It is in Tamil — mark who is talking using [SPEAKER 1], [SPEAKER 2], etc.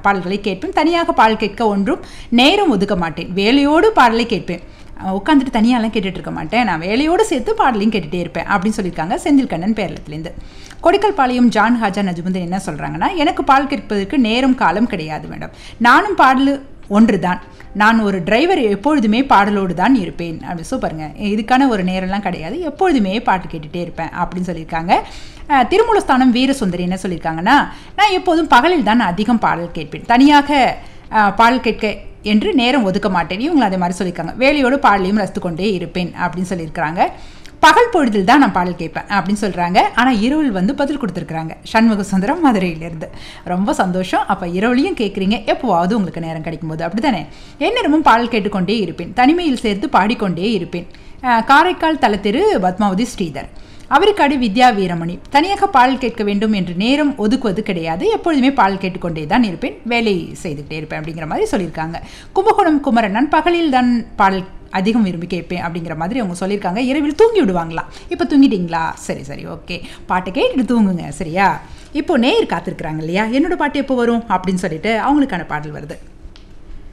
[SPEAKER 1] பாடல்களை கேட்பேன் தனியாக பாடல் கேட்க ஒன்றும் நேரம் ஒதுக்க மாட்டேன் வேலையோடு பாடலை கேட்பேன் உட்காந்துட்டு தனியாலாம் கேட்டுட்டு இருக்க மாட்டேன் நான் வேலையோடு சேர்த்து பாடலையும் கேட்டுகிட்டே இருப்பேன் அப்படின்னு சொல்லியிருக்காங்க செந்தில் கண்ணன் பேரளத்துலேருந்து கொடிக்கல் பாளையம் ஜான் ஹாஜா நஜுமுந்தன் என்ன சொல்கிறாங்கன்னா எனக்கு பால் கேட்பதற்கு நேரம் காலம் கிடையாது மேடம் நானும் பாடல் ஒன்று தான் நான் ஒரு டிரைவர் எப்பொழுதுமே பாடலோடு தான் இருப்பேன் அப்படி சூப்பருங்க இதுக்கான ஒரு நேரம்லாம் கிடையாது எப்பொழுதுமே பாட்டு கேட்டுகிட்டே இருப்பேன் அப்படின்னு சொல்லியிருக்காங்க அஹ், திருமூலஸ்தானம் வீரசுந்தரி என்ன சொல்லியிருக்காங்கன்னா நான் எப்போதும் பகலில் தான் அதிகம் பாடல் கேட்பேன் தனியாக அஹ், பாடல் கேட்க என்று நேரம் ஒதுக்க மாட்டேன் இவங்களும் அதே மாதிரி சொல்லியிருக்காங்க வேலையோடு பாடலையும் ரசித்து கொண்டே இருப்பேன் அப்படின்னு சொல்லியிருக்கிறாங்க பகல் பொழுதில் தான் நான் பாடல் கேட்பேன் அப்படின்னு சொல்கிறாங்க ஆனால் இரவில் வந்து பதில் கொடுத்துருக்குறாங்க சண்முக சுந்தரம் மதுரையிலேருந்து ரொம்ப சந்தோஷம் அப்போ இரவுலையும் கேட்குறீங்க எப்போவாவது உங்களுக்கு நேரம் கிடைக்கும்போது அப்படி தானே எந்நேரமும் பாடல் கேட்டுக்கொண்டே இருப்பேன் தனிமையில் சேர்த்து பாடிக்கொண்டே இருப்பேன் அஹ், காரைக்கால் தலத்திரு பத்மாவதி ஸ்ரீதர் அவருக்காடு வித்யா வீரமணி தனியாக பாடல் கேட்க வேண்டும் என்று நேரம் ஒதுக்குவது கிடையாது எப்பொழுதுமே பாடல் கேட்டுக்கொண்டே தான் இருப்பேன் வேலை செய்துகிட்டே இருப்பேன் அப்படிங்கிற மாதிரி சொல்லியிருக்காங்க கும்பகோணம் குமரன் நான் பகலில் தான் பாடல் அதிகம் விரும்பி கேட்பேன் அப்படிங்கிற மாதிரி அவங்க சொல்லியிருக்காங்க இரவில் தூங்கி விடுவாங்களாம் இப்போ தூங்கிட்டீங்களா சரி சரி ஓகே பாட்டை கேட்டுட்டு தூங்குங்க சரியா இப்போ நேர் காத்திருக்கிறாங்க இல்லையா என்னோட பாட்டு எப்போ வரும் அப்படின்னு சொல்லிட்டு அவங்களுக்கான பாடல் வருது